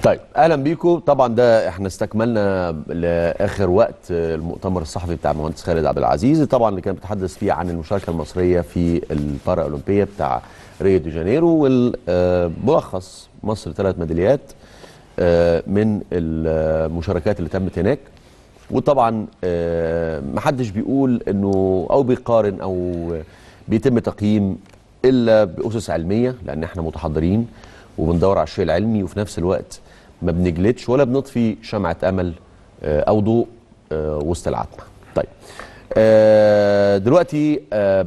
طيب اهلا بيكم طبعا ده احنا استكملنا لاخر وقت المؤتمر الصحفي بتاع المهندس خالد عبد العزيز طبعا اللي كان بيتحدث فيه عن المشاركه المصريه في البارا اولمبيه بتاع ريو دي جانيرو والملخص مصر ثلاث ميداليات من المشاركات اللي تمت هناك وطبعا محدش بيقول انه او بيقارن او بيتم تقييم الا باسس علميه لان احنا متحضرين وبندور على الشيء العلمي وفي نفس الوقت ما بنجلدش ولا بنطفي شمعة أمل أو ضوء وسط العتمة طيب دلوقتي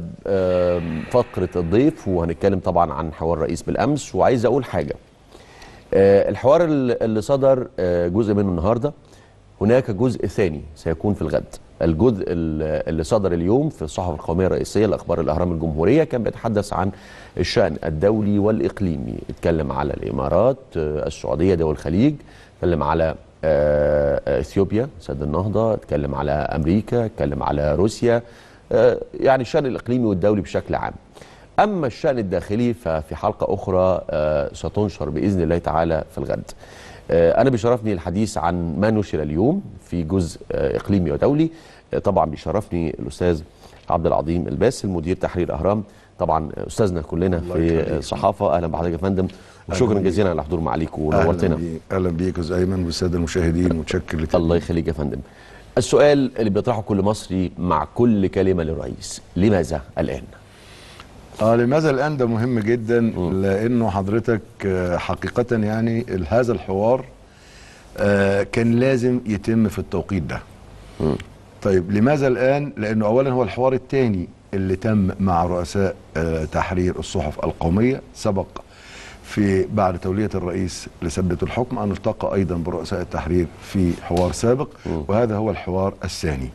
فقرة الضيف وهنتكلم طبعا عن حوار الرئيس بالأمس وعايز أقول حاجة الحوار اللي صدر جزء منه النهاردة هناك جزء ثاني سيكون في الغد الجزء اللي صدر اليوم في الصحف القومية الرئيسية لأخبار الأهرام الجمهورية كان بيتحدث عن الشأن الدولي والإقليمي اتكلم على الإمارات السعودية دول الخليج اتكلم على اثيوبيا سد النهضة اتكلم على أمريكا اتكلم على روسيا يعني الشأن الإقليمي والدولي بشكل عام أما الشأن الداخلي ففي حلقة أخرى ستنشر بإذن الله تعالى في الغد أنا بيشرفني الحديث عن ما نشر اليوم في جزء إقليمي ودولي طبعا بيشرفني الأستاذ عبد العظيم الباسل مدير تحرير الأهرام طبعا أستاذنا كلنا في الصحافة أهلا بحضرتك يا فندم وشكرا جزيلا على الحضور معاليك ونورتنا أهلا بيك يا أستاذ أيمن والسادة المشاهدين متشكر لك الله يخليك يا فندم السؤال اللي بيطرحه كل مصري مع كل كلمة للرئيس لماذا الآن؟ اه لماذا الان ده مهم جدا م. لانه حضرتك حقيقه يعني هذا الحوار آه كان لازم يتم في التوقيت ده م. طيب لماذا الان لانه اولا هو الحوار الثاني اللي تم مع رؤساء آه تحرير الصحف القوميه سبق في بعد توليه الرئيس لسده الحكم ان التقى ايضا برؤساء التحرير في حوار سابق م. وهذا هو الحوار الثاني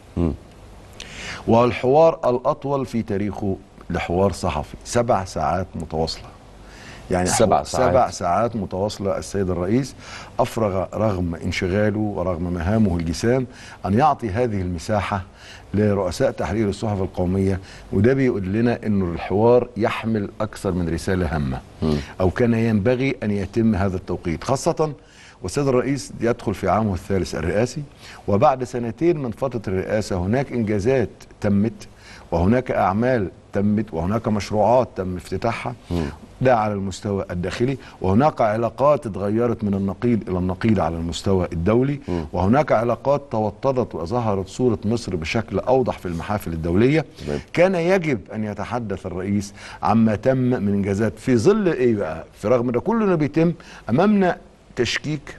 والحوار الاطول في تاريخه لحوار صحفي سبع ساعات متواصلة يعني سبع ساعات. سبع ساعات متواصلة السيد الرئيس أفرغ رغم انشغاله ورغم مهامه الجسام أن يعطي هذه المساحة لرؤساء تحرير الصحف القومية وده بيقول لنا أنه الحوار يحمل أكثر من رسالة هامة أو كان ينبغي أن يتم هذا التوقيت خاصة والسيد الرئيس يدخل في عامه الثالث الرئاسي وبعد سنتين من فترة الرئاسة هناك إنجازات تمت وهناك أعمال تمت وهناك مشروعات تم افتتاحها ده على المستوى الداخلي وهناك علاقات اتغيرت من النقيض الى النقيض على المستوى الدولي م. وهناك علاقات توطدت وظهرت صورة مصر بشكل اوضح في المحافل الدولية م. كان يجب ان يتحدث الرئيس عما تم من انجازات في ظل ايه بقى في رغم ده كله بيتم امامنا تشكيك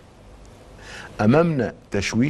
امامنا تشويه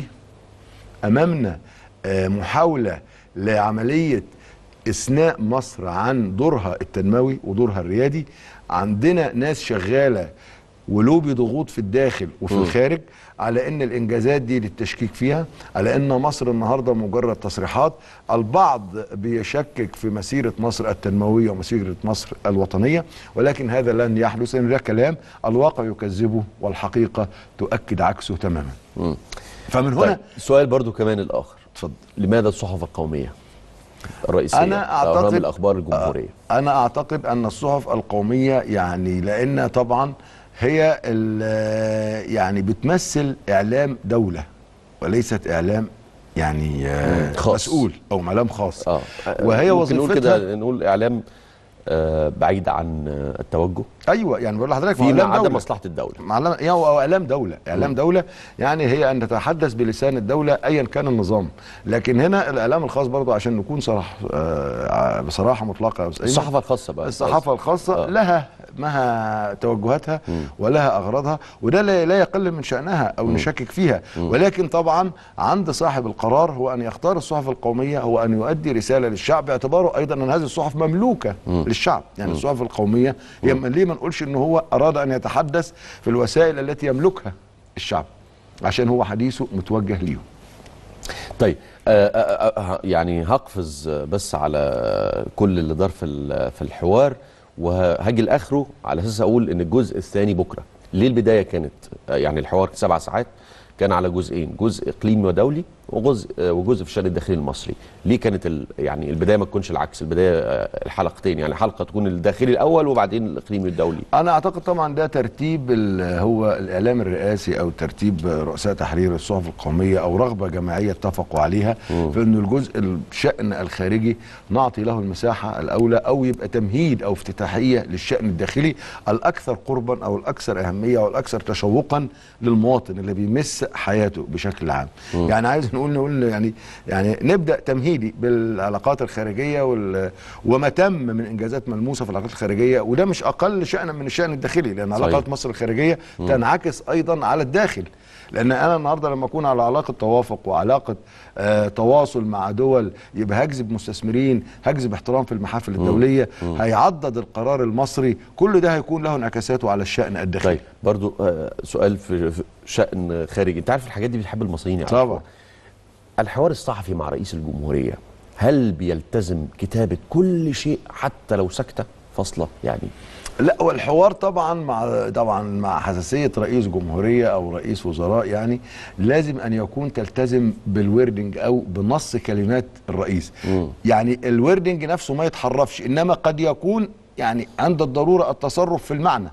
امامنا آه محاولة لعملية اثناء مصر عن دورها التنموي ودورها الريادي عندنا ناس شغاله ولوبي ضغوط في الداخل وفي م. الخارج على ان الانجازات دي للتشكيك فيها على ان مصر النهارده مجرد تصريحات البعض بيشكك في مسيره مصر التنمويه ومسيره مصر الوطنيه ولكن هذا لن يحدث لان ده كلام الواقع يكذبه والحقيقه تؤكد عكسه تماما م. فمن هنا طيب سؤال برضو كمان الاخر اتفضل لماذا الصحف القوميه الرئيسيه انا اعتقد الاخبار الجمهوريه انا اعتقد ان الصحف القوميه يعني لان طبعا هي يعني بتمثل اعلام دوله وليست اعلام يعني خاص. مسؤول او اعلام خاص آه. وهي وظيفتها نقول كده نقول اعلام آه بعيد عن التوجه ايوه يعني بقول لحضرتك في عدم مصلحه الدوله معلم هو اعلام دوله اعلام م. دوله يعني هي ان تتحدث بلسان الدوله ايا كان النظام لكن هنا الاعلام الخاص برضه عشان نكون صراحه آه بصراحه مطلقه الصحافه الخاصه بقى الصحافه الخاصه آه. لها مها توجهاتها م. ولها اغراضها وده لا يقل من شانها او م. نشكك فيها م. ولكن طبعا عند صاحب القرار هو ان يختار الصحف القوميه هو ان يؤدي رساله للشعب باعتباره ايضا ان هذه الصحف مملوكه م. للشعب يعني م. الصحف القوميه هي ليه ما نقولش ان هو اراد ان يتحدث في الوسائل التي يملكها الشعب عشان هو حديثه متوجه ليهم طيب آآ آآ يعني هقفز بس على كل اللي دار في في الحوار وهاجي لاخره على اساس اقول ان الجزء الثاني بكره ليه البدايه كانت يعني الحوار سبع ساعات كان على جزئين جزء اقليمي ودولي وجزء آه، وجزء في الشان الداخلي المصري ليه كانت ال يعني البدايه ما تكونش العكس البدايه آه، الحلقتين يعني حلقه تكون الداخلي الاول وبعدين الاقليمي الدولي انا اعتقد طبعا ده ترتيب ال- هو الاعلام الرئاسي او ترتيب رؤساء تحرير الصحف القوميه او رغبه جماعيه اتفقوا عليها في انه الجزء الشان الخارجي نعطي له المساحه الاولى او يبقى تمهيد او افتتاحيه للشان الداخلي الاكثر قربا او الاكثر اهميه او الاكثر تشوقا للمواطن اللي بيمس حياته بشكل عام يعني عايز نقول نقول يعني يعني نبدا تمهيدي بالعلاقات الخارجيه وال وما تم من انجازات ملموسه في العلاقات الخارجيه وده مش اقل شانا من الشان الداخلي لان صحيح. علاقات مصر الخارجيه تنعكس ايضا على الداخل لان انا النهارده لما اكون على علاقه توافق وعلاقه آه تواصل مع دول يبقى هجذب مستثمرين هجذب احترام في المحافل الدوليه هيعضد القرار المصري كل ده هيكون له انعكاساته على الشان الداخلي طيب برضو آه، سؤال في في شان خارجي انت عارف الحاجات دي بتحب المصريين يعني طبعا الحوار الصحفي مع رئيس الجمهوريه هل بيلتزم كتابه كل شيء حتى لو سكته فاصله يعني لا والحوار طبعا مع طبعا مع حساسيه رئيس جمهوريه او رئيس وزراء يعني لازم ان يكون تلتزم بالوردنج او بنص كلمات الرئيس مم. يعني الوردنج نفسه ما يتحرفش انما قد يكون يعني عند الضروره التصرف في المعنى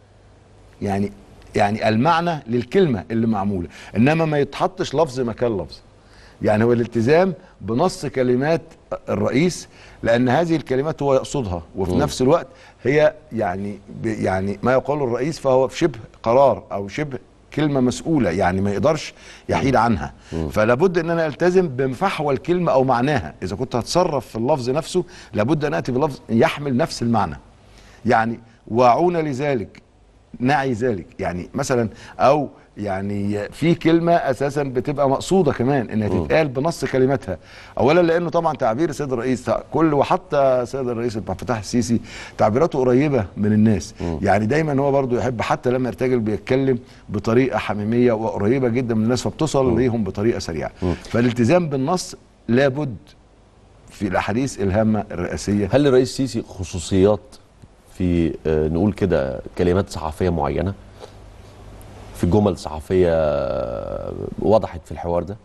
يعني يعني المعنى للكلمه اللي معموله انما ما يتحطش لفظ مكان لفظ يعني هو الالتزام بنص كلمات الرئيس لان هذه الكلمات هو يقصدها وفي مم. نفس الوقت هي يعني ب- يعني ما يقاله الرئيس فهو في شبه قرار او شبه كلمه مسؤوله يعني ما يقدرش يحيد عنها فلا بد ان انا التزم بفحوى الكلمه او معناها اذا كنت هتصرف في اللفظ نفسه لابد ان اتي بلفظ يحمل نفس المعنى يعني واعون لذلك نعي ذلك يعني مثلا او يعني في كلمه اساسا بتبقى مقصوده كمان انها تتقال بنص كلماتها اولا لانه طبعا تعبير السيد الرئيس كل وحتى السيد الرئيس عبد الفتاح السيسي تعبيراته قريبه من الناس يعني دايما هو برضو يحب حتى لما يرتجل بيتكلم بطريقه حميميه وقريبه جدا من الناس فبتصل ليهم بطريقه سريعه فالالتزام بالنص لابد في الاحاديث الهامه الرئاسيه هل الرئيس السيسي خصوصيات في آه، نقول كده كلمات صحفيه معينه في جمل صحفيه آه، وضحت في الحوار ده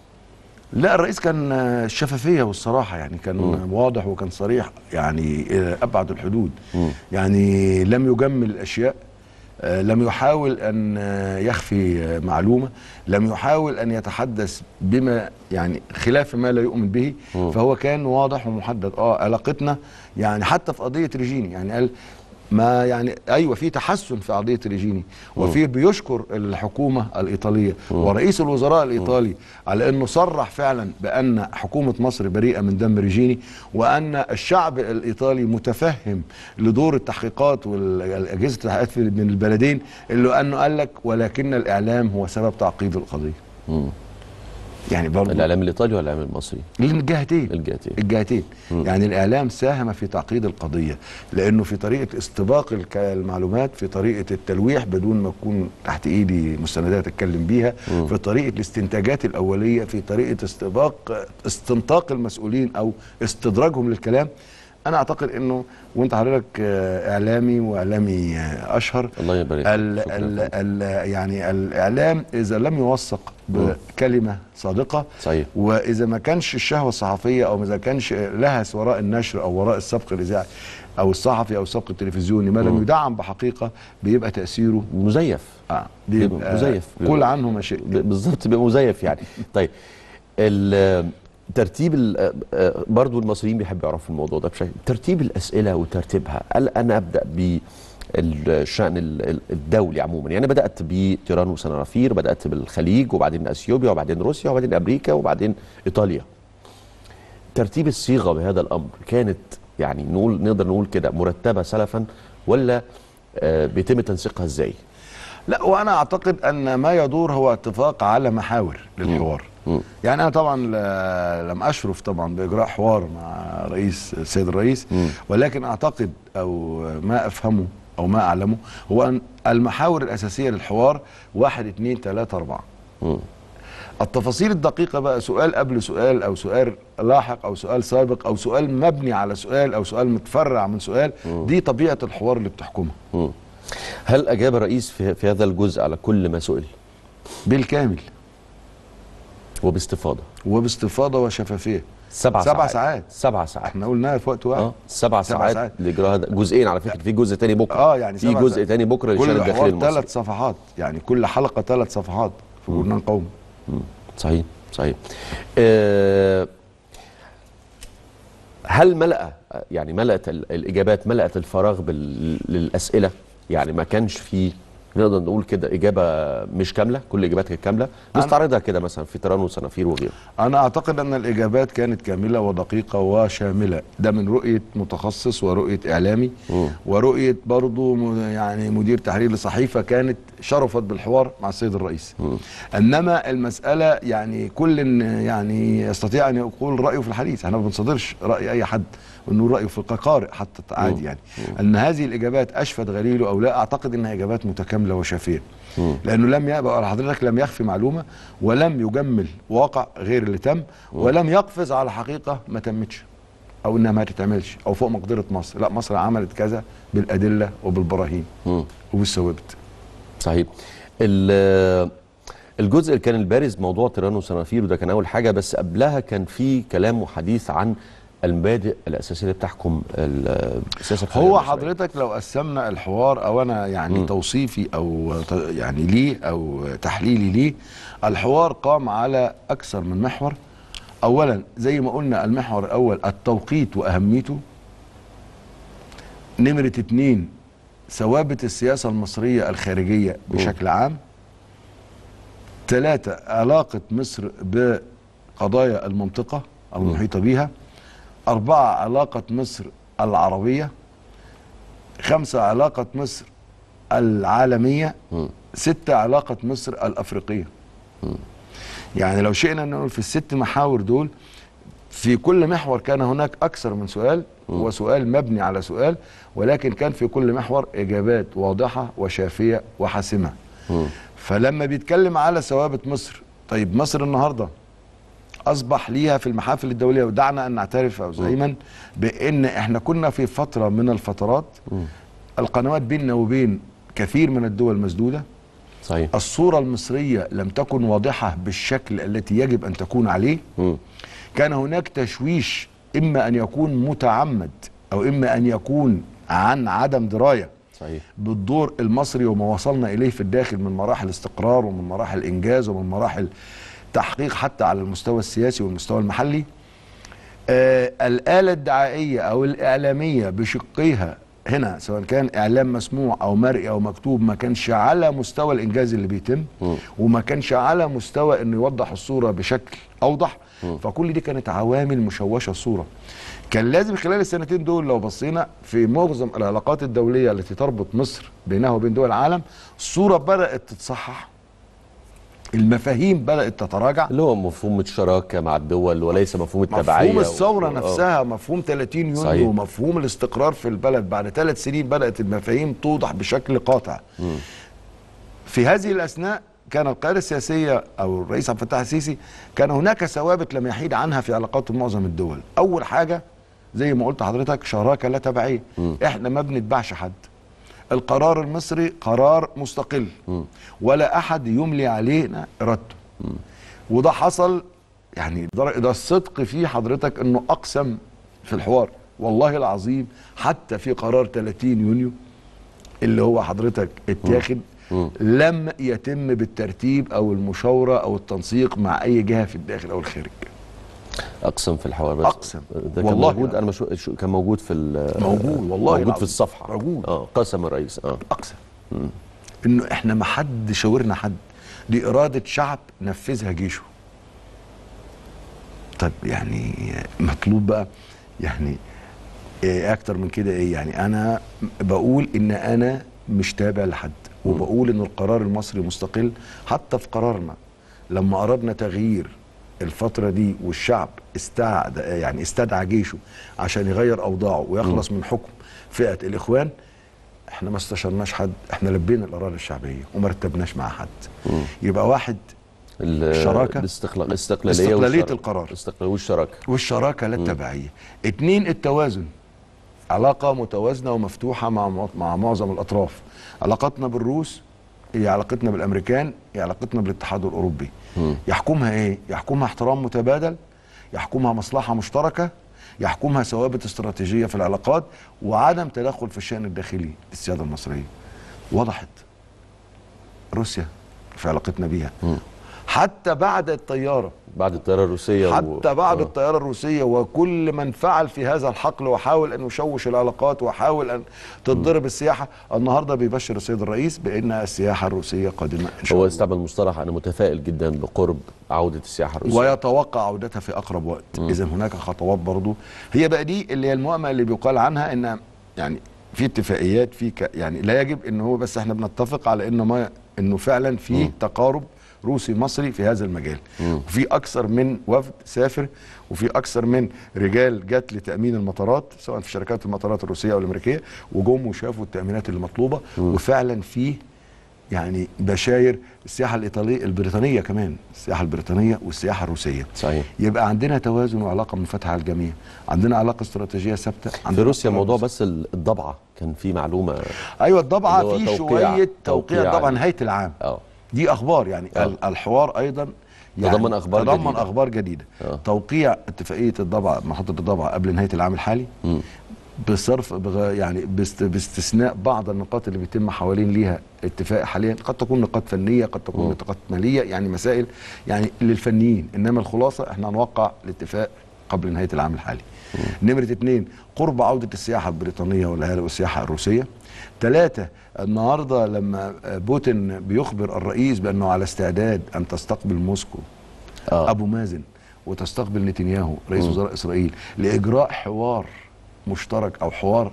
لا الرئيس كان آه، الشفافيه والصراحه يعني كان مم. واضح وكان صريح يعني الى ابعد الحدود مم. يعني لم يجمل الاشياء آه، لم يحاول ان آه، يخفي آه، معلومه لم يحاول ان يتحدث بما يعني خلاف ما لا يؤمن به مم. فهو كان واضح ومحدد اه علاقتنا يعني حتى في قضيه ريجيني يعني قال ما يعني ايوه في تحسن في قضيه ريجيني وفي بيشكر الحكومه الايطاليه ورئيس الوزراء الايطالي على انه صرح فعلا بان حكومه مصر بريئه من دم ريجيني وان الشعب الايطالي متفهم لدور التحقيقات والاجهزه التحقيقات في- من البلدين اللي انه قال لك ولكن الاعلام هو سبب تعقيد القضيه مم. يعني برضه الاعلام الايطالي ولا الاعلام المصري الجهتين الجهتين الجهتين يعني الاعلام ساهم في تعقيد القضيه لانه في طريقه استباق الك- المعلومات في طريقه التلويح بدون ما تكون تحت ايدي مستندات اتكلم بيها في طريقه الاستنتاجات الاوليه في طريقه استباق استنطاق المسؤولين او استدراجهم للكلام انا اعتقد انه وانت حضرتك آه، اعلامي واعلامي آه، اشهر الله يبارك ال شكراً. ال ال يعني الاعلام اذا لم يوثق بكلمه صادقه صحيح واذا ما كانش الشهوه الصحفيه او اذا كانش لهس وراء النشر او وراء السبق الاذاعي او الصحفي او السبق التلفزيوني ما لم يدعم بحقيقه بيبقى تاثيره مزيف آه بيبقى مزيف. قل عنه ما شئت ب- بالظبط بيبقى مزيف يعني طيب ال- ترتيب ال- آه، برضو المصريين بيحبوا يعرفوا الموضوع ده بشكل ترتيب الاسئله وترتيبها هل انا ابدا بالشان ال- ال- الدولي عموما يعني بدات بتيران وسنغافير بدات بالخليج وبعدين اثيوبيا وبعدين روسيا وبعدين امريكا وبعدين ايطاليا ترتيب الصيغه بهذا الامر كانت يعني نقول نقدر نقول كده مرتبه سلفا ولا آه، بيتم تنسيقها ازاي؟ لا وانا اعتقد ان ما يدور هو اتفاق على محاور للحوار مم. يعني انا طبعا ل- لم اشرف طبعا باجراء حوار مع رئيس السيد الرئيس مم. ولكن اعتقد او ما افهمه او ما اعلمه هو ان المحاور الاساسيه للحوار واحد اثنين ثلاثه اربعه مم. التفاصيل الدقيقة بقى سؤال قبل سؤال أو سؤال لاحق أو سؤال سابق أو سؤال مبني على سؤال أو سؤال متفرع من سؤال دي طبيعة الحوار اللي بتحكمها مم. هل اجاب الرئيس في, في هذا الجزء على كل ما سئل؟ بالكامل وباستفاضه وباستفاضه وشفافيه سبع, سبع ساعات ساعات. سبع ساعات احنا قلناها في وقت واحد اه سبع سبع ساعات, ساعات. لاجراء هذا جزئين على فكره في جزء تاني بكره اه يعني في سبع جزء ساعات. تاني بكره للشان كل الداخلي حوار المصري ثلاث صفحات يعني كل حلقه ثلاث صفحات في جورنال قومي صحيح صحيح آه هل ملأ يعني ملأت ال- الإجابات ملأت الفراغ بال- للأسئلة يعني ما كانش في نقدر نقول كده إجابة مش كاملة كل الإجابات كانت كاملة نستعرضها كده مثلا في تيران وصنافير وغيره انا اعتقد ان الاجابات كانت كامله ودقيقه وشامله ده من رؤيه متخصص ورؤيه اعلامي مم. ورؤيه برضو م- يعني مدير تحرير لصحيفه كانت شرفت بالحوار مع السيد الرئيس انما المساله يعني كل يعني يستطيع ان يقول رايه في الحديث احنا ما بنصدرش راي اي حد ونقول رايه في القارئ حتى عادي يعني ان هذه الاجابات اشفت غليله او لا اعتقد انها اجابات متكامله وشافيه لانه لم يبقى حضرتك لم يخفي معلومه ولم يجمل واقع غير اللي تم ولم يقفز على حقيقه ما تمتش او انها ما تتعملش او فوق مقدره مصر لا مصر عملت كذا بالادله وبالبراهين مم. وبالثوابت صحيح ال- الجزء اللي كان البارز موضوع تيران وصنافير وده كان أول حاجة بس قبلها كان في كلام وحديث عن المبادئ الأساسية اللي بتحكم ال- السياسة الخارجية هو المصرية. حضرتك لو قسمنا الحوار او انا يعني توصيفي او ت- يعني ليه او تحليلي ليه الحوار قام على اكثر من محور اولا زي ما قلنا المحور الاول التوقيت واهميته نمرة اتنين ثوابت السياسة المصرية الخارجية بشكل عام ثلاثة علاقة مصر بقضايا المنطقة المحيطة بها أربعة علاقة مصر العربية خمسة علاقة مصر العالمية ستة علاقة مصر الأفريقية يعني لو شئنا أن نقول في الست محاور دول في كل محور كان هناك أكثر من سؤال وسؤال مبني على سؤال ولكن كان في كل محور إجابات واضحة وشافية وحاسمة فلما بيتكلم على ثوابت مصر طيب مصر النهارده اصبح ليها في المحافل الدوليه ودعنا ان نعترف يا استاذ ايمن بان احنا كنا في فتره من الفترات القنوات بيننا وبين كثير من الدول مسدوده صحيح الصوره المصريه لم تكن واضحه بالشكل التي يجب ان تكون عليه مم. كان هناك تشويش اما ان يكون متعمد او اما ان يكون عن عدم درايه صحيح بالدور المصري وما وصلنا اليه في الداخل من مراحل استقرار ومن مراحل انجاز ومن مراحل تحقيق حتى على المستوى السياسي والمستوى المحلي آه الآلة الدعائية أو الإعلامية بشقيها هنا سواء كان إعلام مسموع أو مرئي أو مكتوب ما كانش على مستوى الإنجاز اللي بيتم وما كانش على مستوى إنه يوضح الصورة بشكل أوضح فكل دي كانت عوامل مشوشة الصورة كان لازم خلال السنتين دول لو بصينا في معظم العلاقات الدولية التي تربط مصر بينها وبين دول العالم الصورة بدأت تتصحح المفاهيم بدأت تتراجع اللي هو مفهوم الشراكة مع الدول وليس مفهوم التبعية مفهوم الثورة و- آه. نفسها مفهوم 30 يونيو صحيح. ومفهوم الاستقرار في البلد بعد ثلاث سنين بدأت المفاهيم توضح بشكل قاطع في هذه الأثناء كان القيادة السياسية أو الرئيس عبد الفتاح السيسي كان هناك ثوابت لم يحيد عنها في علاقات معظم الدول أول حاجة زي ما قلت حضرتك شراكة لا تبعية احنا ما بنتبعش حد القرار المصري قرار مستقل ولا أحد يملي علينا إرادته وده حصل يعني ده ده الصدق فيه حضرتك انه اقسم في الحوار والله العظيم حتى في قرار 30 يونيو اللي هو حضرتك اتاخد لم يتم بالترتيب او المشاوره او التنسيق مع اي جهه في الداخل او الخارج اقسم في الحوار بس أقسم. ده كان والله موجود لا. انا مش شو- كان موجود في ال- موجود والله موجود العظيم. في الصفحه موجود. اه قسم الرئيس اه اقسم انه احنا ما حد شاورنا حد دي اراده شعب نفذها جيشه طب يعني مطلوب بقى يعني إيه اكتر من كده ايه يعني انا بقول ان انا مش تابع لحد وبقول ان القرار المصري مستقل حتى في قرارنا لما اردنا تغيير الفترة دي والشعب استعد يعني استدعى جيشه عشان يغير اوضاعه ويخلص من حكم فئة الاخوان احنا ما استشرناش حد احنا لبينا الاراده الشعبيه وما رتبناش مع حد يبقى واحد ال- الشراكة. الاستقلال الاستقلاليه استقلالية والشراكة. القرار. الاستقلاليه والشراكه والشراكه لا التبعيه اتنين التوازن علاقه متوازنه ومفتوحه مع مع معظم الاطراف علاقتنا بالروس هي علاقتنا بالامريكان هي علاقتنا بالاتحاد الاوروبي يحكمها ايه يحكمها احترام متبادل يحكمها مصلحه مشتركه يحكمها ثوابت استراتيجيه في العلاقات وعدم تدخل في الشان الداخلي للسياده المصريه وضحت روسيا في علاقتنا بيها حتى بعد الطياره بعد الطياره الروسيه و- حتى بعد آه. الطياره الروسيه وكل من فعل في هذا الحقل وحاول ان يشوش العلاقات وحاول ان تضرب السياحه النهارده بيبشر السيد الرئيس بان السياحه الروسيه قادمه ان شاء هو الله استعمل مصطلح انا متفائل جدا بقرب عوده السياحه الروسيه ويتوقع عودتها في اقرب وقت اذا هناك خطوات برضو هي بقى دي اللي هي المؤامره اللي بيقال عنها ان يعني في اتفاقيات في ك يعني لا يجب ان هو بس احنا بنتفق على انه ما انه فعلا في تقارب روسي مصري في هذا المجال وفي اكثر من وفد سافر وفي اكثر من رجال جت لتامين المطارات سواء في شركات المطارات الروسيه او الامريكيه وجم وشافوا التامينات اللي مطلوبه وفعلا في يعني بشاير السياحه الايطاليه البريطانيه كمان السياحه البريطانيه والسياحه الروسيه صحيح يبقى عندنا توازن وعلاقه منفتحه على الجميع عندنا علاقه استراتيجيه ثابته في عندنا روسيا علاقة- موضوع بس ال- الضبعه كان في معلومه ايوه الضبعه اللي هو في توقيع- شويه توقيع توقيع طبعا ال- نهايه العام اه دي اخبار يعني آه. ال- الحوار ايضا تضمن أخبار تضمن جديدة. اخبار جديده آه. توقيع اتفاقيه الضبعه محطه الضبعه قبل نهايه العام الحالي مم. بصرف بغ... يعني باست... باستثناء بعض النقاط اللي بيتم حوالين ليها اتفاق حاليا قد تكون نقاط فنيه قد تكون مم. نقاط ماليه يعني مسائل يعني للفنيين انما الخلاصه احنا هنوقع الاتفاق قبل نهايه العام الحالي نمره اثنين قرب عوده السياحه البريطانيه والعيال- والسياحه الروسيه ثلاثة النهاردة لما بوتين بيخبر الرئيس بأنه على استعداد أن تستقبل موسكو اه ابو مازن وتستقبل نتنياهو رئيس وزراء اسرائيل لاجراء حوار مشترك او حوار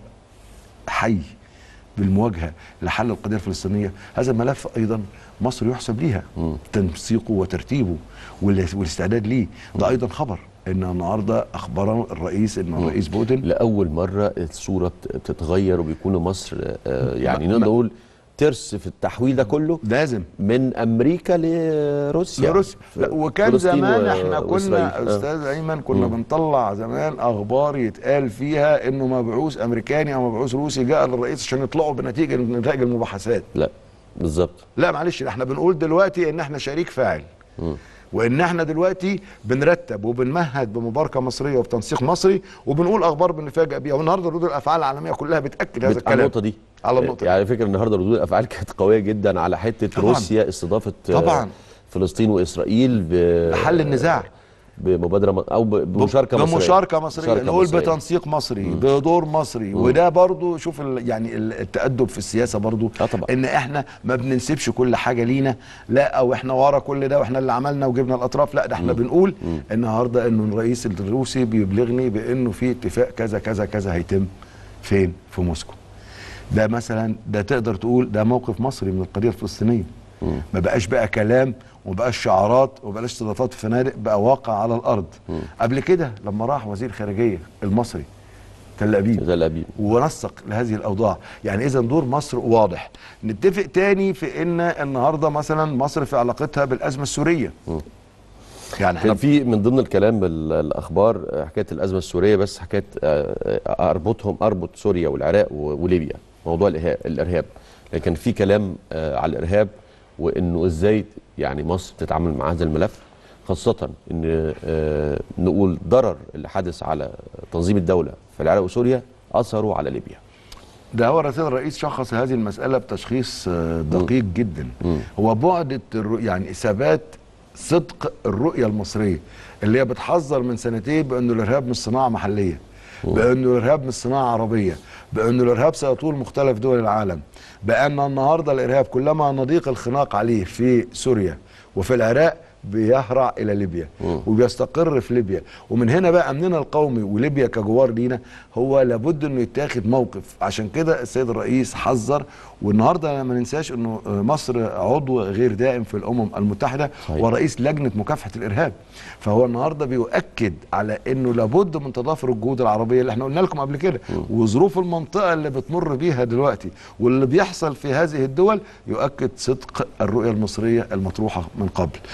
حي بالمواجهه لحل القضيه الفلسطينيه هذا الملف ايضا مصر يحسب ليها تنسيقه وترتيبه وال- والاستعداد ليه ده ايضا خبر ان النهارده اخبرنا الرئيس ان الرئيس بوتين لاول مره الصوره بت- بتتغير وبيكون مصر آه، يعني ما- نقدر نقول ترس في التحويل ده كله لازم من امريكا لروسيا لروسيا في لا وكان فلسطين زمان و- احنا وإسرائيل. كنا آه. استاذ ايمن كنا بنطلع زمان اخبار يتقال فيها انه مبعوث امريكاني او مبعوث روسي جاء للرئيس عشان يطلعوا بنتيجه نتائج المباحثات لا بالظبط لا معلش احنا بنقول دلوقتي ان احنا شريك فاعل وان احنا دلوقتي بنرتب وبنمهد بمباركه مصريه وبتنسيق مصري وبنقول اخبار بنفاجئ بيها والنهارده ردود الافعال العالميه كلها بتاكد هذا بت- على الكلام النقطه دي على النقطه دي. يعني على فكره النهارده ردود الافعال كانت قويه جدا على حته طبعاً. روسيا استضافه آه، طبعاً. فلسطين واسرائيل ب لحل النزاع بمبادره م- او ب- بمشاركه مصريه بمشاركه مصريه مشاركة نقول مصرية. بتنسيق مصري بدور مصري وده برضو شوف ال يعني ال- التأدب في السياسه برضو آه طبعا. ان احنا ما بننسبش كل حاجه لينا لا او احنا ورا كل ده واحنا اللي عملنا وجبنا الاطراف لا ده احنا بنقول النهارده انه الرئيس الروسي بيبلغني بانه في اتفاق كذا كذا كذا هيتم فين في موسكو ده مثلا ده تقدر تقول ده موقف مصري من القضيه الفلسطينيه ما بقاش بقى كلام وما بقاش شعارات وما بقاش استضافات في فنادق بقى واقع على الارض قبل كده لما راح وزير خارجيه المصري تل ابيب تل ابيب ونسق لهذه الاوضاع يعني اذا دور مصر واضح نتفق تاني في ان النهارده مثلا مصر في علاقتها بالازمه السوريه يعني احنا كان في من ضمن الكلام بال- الاخبار آه، حكايه الازمه السوريه بس حكايه آه، آه، اربطهم اربط سوريا والعراق و- وليبيا موضوع الإرهاب- الارهاب لكن في كلام آه، على الارهاب وانه ازاي يعني مصر تتعامل مع هذا الملف خاصه ان آه، نقول ضرر اللي حدث على تنظيم الدوله في العراق وسوريا اثره على ليبيا ده هو رئيس الرئيس شخص هذه المسألة بتشخيص آه، دقيق جدا هو بعد الر- يعني ثبات صدق الرؤية المصرية اللي هي بتحذر من سنتين بأنه الإرهاب مش صناعة محلية بأنه الإرهاب مش صناعة عربية بأنه الإرهاب سيطول مختلف دول العالم بأن النهاردة الإرهاب كلما نضيق الخناق عليه في سوريا وفي العراق بيهرع الى ليبيا وبيستقر في ليبيا ومن هنا بقى امننا القومي وليبيا كجوار لينا هو لابد انه يتاخد موقف عشان كده السيد الرئيس حذر والنهارده ما ننساش انه مصر عضو غير دائم في الامم المتحده صحيح. ورئيس لجنه مكافحه الارهاب فهو النهارده بيؤكد على انه لابد من تضافر الجهود العربيه اللي احنا قلنا لكم قبل كده وظروف المنطقه اللي بتمر بيها دلوقتي واللي بيحصل في هذه الدول يؤكد صدق الرؤيه المصريه المطروحه من قبل ويؤكد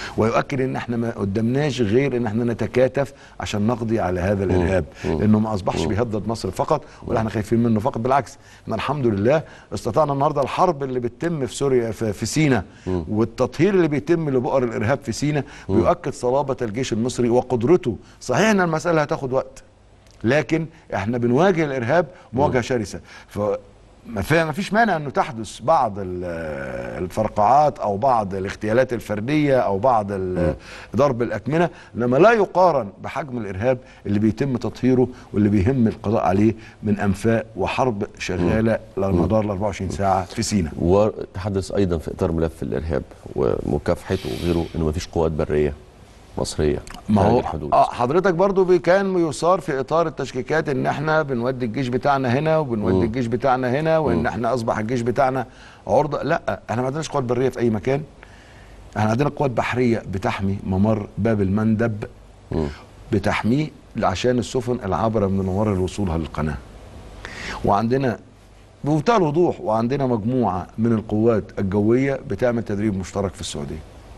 بيؤكد ان احنا ما قدامناش غير ان احنا نتكاتف عشان نقضي على هذا الارهاب لانه ما اصبحش بيهدد مصر فقط ولا احنا خايفين منه فقط بالعكس احنا الحمد لله استطعنا النهارده الحرب اللي بتتم في سوريا في, في سيناء والتطهير اللي بيتم لبؤر الارهاب في سيناء بيؤكد صلابه الجيش المصري وقدرته صحيح ان المساله هتاخد وقت لكن احنا بنواجه الارهاب مواجهه شرسه ف ما في- ما فيش مانع انه تحدث بعض ال- الفرقعات او بعض الاغتيالات الفرديه او بعض ال- ضرب الاكمنه لما لا يقارن بحجم الارهاب اللي بيتم تطهيره واللي بيهم القضاء عليه من انفاق وحرب شغاله على مدار ال 24 ساعه في سيناء وتحدث ايضا في اطار ملف الارهاب ومكافحته وغيره انه ما فيش قوات بريه مصريه ما خارج هو الحدود اه حضرتك برضو بي- كان يثار في اطار التشكيكات ان احنا بنودي الجيش بتاعنا هنا وبنودي الجيش بتاعنا هنا وان احنا اصبح الجيش بتاعنا عرضه لا احنا ما عندناش قوات بريه في اي مكان احنا عندنا قوات بحريه بتحمي ممر باب المندب بتحميه عشان السفن العابره من ممر لوصولها للقناه وعندنا بمنتهى الوضوح وعندنا مجموعه من القوات الجويه بتعمل تدريب مشترك في السعوديه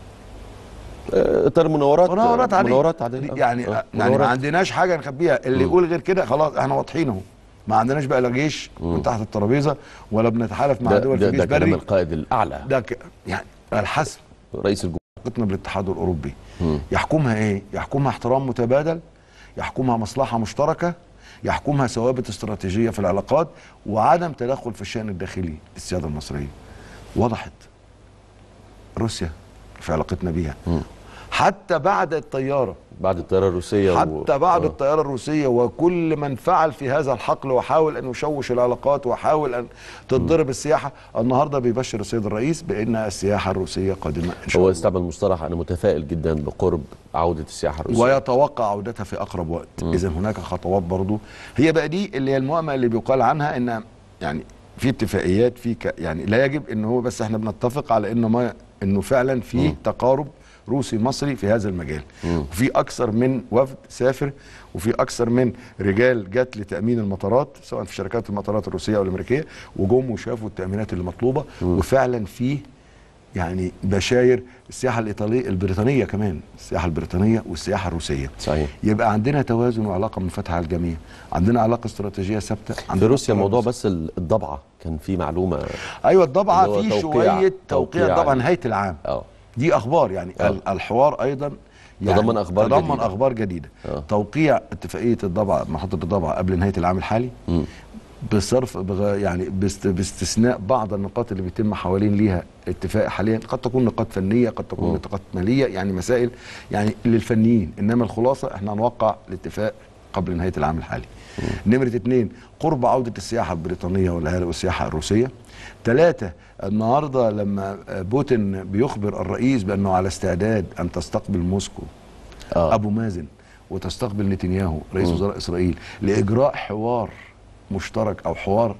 آه، اطار مناورات مناورات عاديه مناورات عاديه آه. يعني آه، يعني ما مناورات. عندناش حاجه نخبيها اللي يقول غير كده خلاص احنا واضحين اهو ما عندناش بقى لا جيش من تحت الترابيزه ولا بنتحالف مع ده, دول ده, في ده جيش كلام بري القائد الاعلى ده ك... يعني الحسم رئيس الجمهوريه علاقتنا بالاتحاد الاوروبي يحكمها ايه يحكمها احترام متبادل يحكمها مصلحه مشتركه يحكمها ثوابت استراتيجيه في العلاقات وعدم تدخل في الشان الداخلي للسياده المصريه وضحت روسيا في علاقتنا بيها حتى بعد الطياره بعد الطياره الروسيه و- حتى بعد آه. الطياره الروسيه وكل من فعل في هذا الحقل وحاول ان يشوش العلاقات وحاول ان تضرب السياحه النهارده بيبشر السيد الرئيس بان السياحه الروسيه قادمه ان شاء هو الله استعمل مصطلح انا متفائل جدا بقرب عوده السياحه الروسيه ويتوقع عودتها في اقرب وقت اذا هناك خطوات برضو هي بقى دي اللي هي المؤامره اللي بيقال عنها ان يعني في اتفاقيات في ك يعني لا يجب ان هو بس احنا بنتفق على انه ما انه فعلا في تقارب روسي مصري في هذا المجال وفي اكثر من وفد سافر وفي اكثر من رجال جت لتامين المطارات سواء في شركات المطارات الروسيه او الامريكيه وجم وشافوا التامينات اللي مطلوبه وفعلا في يعني بشاير السياحه الايطاليه البريطانيه كمان السياحه البريطانيه والسياحه الروسيه صحيح يبقى عندنا توازن وعلاقه منفتحه على الجميع عندنا علاقه استراتيجيه ثابته في عندنا روسيا قرار موضوع بس- بس ال- الضبعه كان في معلومه ايوه الضبعه اللي هو في توقيع- شويه توقيع توقيع طبعا ال- نهايه العام اه دي اخبار يعني آه. ال- الحوار ايضا تضمن أخبار تضمن جديدة. اخبار جديده آه. توقيع اتفاقيه الضبعه محطه الضبعه قبل نهايه العام الحالي مم. بصرف بغ... يعني باست... باستثناء بعض النقاط اللي بيتم حوالين ليها اتفاق حاليا قد تكون نقاط فنيه قد تكون مم. نقاط ماليه يعني مسائل يعني للفنيين انما الخلاصه احنا هنوقع الاتفاق قبل نهايه العام الحالي نمره اثنين قرب عوده السياحه البريطانيه والع- والسياحه الروسيه ثلاثة النهارده لما بوتين بيخبر الرئيس بانه على استعداد ان تستقبل موسكو اه ابو مازن وتستقبل نتنياهو رئيس وزراء اسرائيل لاجراء حوار مشترك او حوار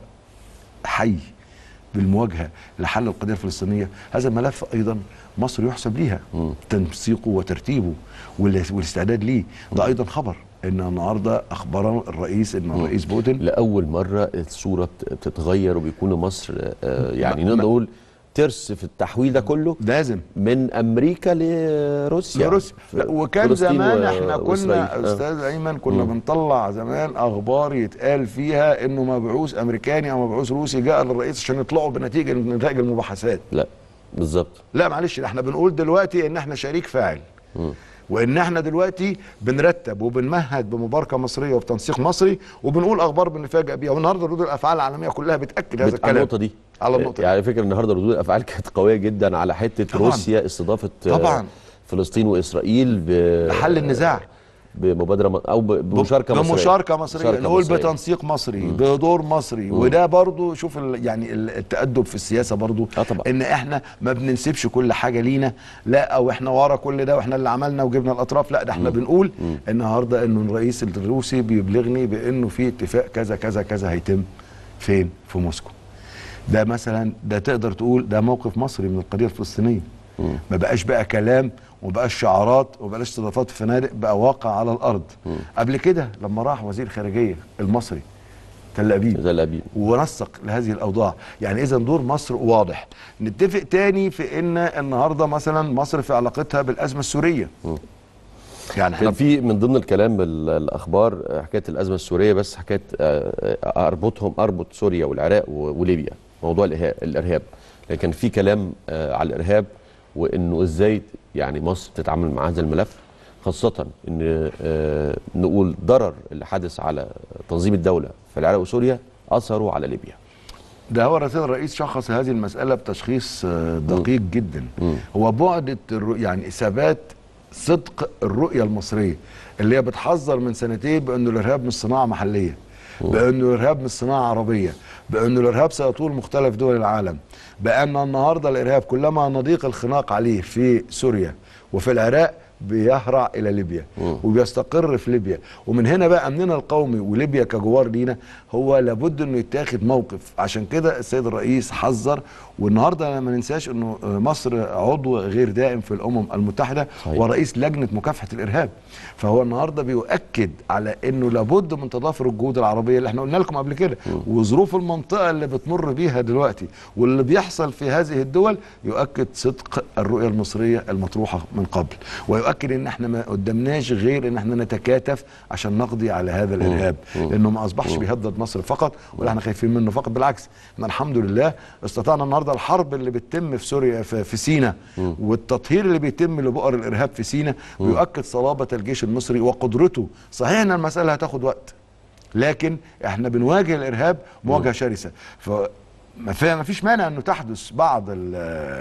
حي بالمواجهه لحل القضيه الفلسطينيه هذا الملف ايضا مصر يحسب ليها مم. تنسيقه وترتيبه وال- والاستعداد ليه ده ايضا خبر ان النهارده اخبر الرئيس ان الرئيس بوتين لاول مره الصوره بت- بتتغير وبيكون مصر آه، يعني ما- نقدر نقول ترس في التحويل ده كله لازم من امريكا لروسيا لروسيا في لا وكان فلسطين زمان و- احنا وإسرائيل. كنا آه. استاذ ايمن كنا مم. بنطلع زمان اخبار يتقال فيها انه مبعوث امريكاني او مبعوث روسي جاء للرئيس عشان يطلعوا بنتيجه نتائج المباحثات لا بالظبط لا معلش احنا بنقول دلوقتي ان احنا شريك فاعل وان احنا دلوقتي بنرتب وبنمهد بمباركه مصريه وبتنسيق مصري وبنقول اخبار بنفاجئ بيها والنهارده ردود الافعال العالميه كلها بتاكد هذا بت- على الكلام النقطه دي على النقطة يعني فكره النهارده ردود الافعال كانت قويه جدا على حته طبعاً. روسيا استضافه آه، طبعاً. فلسطين واسرائيل ب لحل النزاع بمبادره م- او ب- بمشاركه مصريه بمشاركه مصريه مشاركة نقول مصرية. بتنسيق مصري بدور مصري وده برضو شوف ال يعني ال- التأدب في السياسه برضو آه طبعا. ان احنا ما بننسبش كل حاجه لينا لا او احنا ورا كل ده واحنا اللي عملنا وجبنا الاطراف لا ده احنا بنقول النهارده انه الرئيس الروسي بيبلغني بانه في اتفاق كذا كذا كذا هيتم فين في موسكو ده مثلا ده تقدر تقول ده موقف مصري من القضيه الفلسطينيه ما بقاش بقى كلام وما بقاش شعارات وما بقاش استضافات في فنادق بقى واقع على الارض قبل كده لما راح وزير خارجيه المصري تل ابيب تل ابيب ونسق لهذه الاوضاع يعني اذا دور مصر واضح نتفق تاني في ان النهارده مثلا مصر في علاقتها بالازمه السوريه يعني احنا كان في من ضمن الكلام ال- الاخبار آه، حكايه الازمه السوريه بس حكايه آه، آه، اربطهم اربط سوريا والعراق و- وليبيا موضوع الإرهاب- الارهاب لكن في كلام آه، على الارهاب وانه ازاي يعني مصر تتعامل مع هذا الملف خاصه ان آه، نقول ضرر اللي حدث على تنظيم الدوله في العراق وسوريا اثره على ليبيا ده هو رئيس الرئيس شخص هذه المسألة بتشخيص آه، دقيق جدا هو بعد الرؤ- يعني ثبات صدق الرؤية المصرية اللي هي بتحذر من سنتين بأنه الإرهاب مش صناعة محلية بأنه الإرهاب مش صناعة عربية بأنه الإرهاب سيطول مختلف دول العالم بأن النهاردة الإرهاب كلما نضيق الخناق عليه في سوريا وفي العراق بيهرع الى ليبيا وبيستقر في ليبيا ومن هنا بقى امننا القومي وليبيا كجوار لينا هو لابد انه يتاخد موقف عشان كده السيد الرئيس حذر والنهارده ما ننساش انه مصر عضو غير دائم في الامم المتحده صحيح. ورئيس لجنه مكافحه الارهاب فهو النهارده بيؤكد على انه لابد من تضافر الجهود العربيه اللي احنا قلنا لكم قبل كده وظروف المنطقه اللي بتمر بيها دلوقتي واللي بيحصل في هذه الدول يؤكد صدق الرؤيه المصريه المطروحه من قبل ويؤكد ان احنا ما قدامناش غير ان احنا نتكاتف عشان نقضي على هذا الارهاب لانه ما اصبحش بيهدد مصر فقط ولا احنا خايفين منه فقط بالعكس احنا الحمد لله استطعنا النهارده الحرب اللي بتتم في سوريا في, في سيناء والتطهير اللي بيتم لبؤر الارهاب في سيناء بيؤكد صلابه الجيش المصري وقدرته صحيح ان المساله هتاخد وقت لكن احنا بنواجه الارهاب مواجهه شرسه ف ما في- ما فيش مانع انه تحدث بعض ال-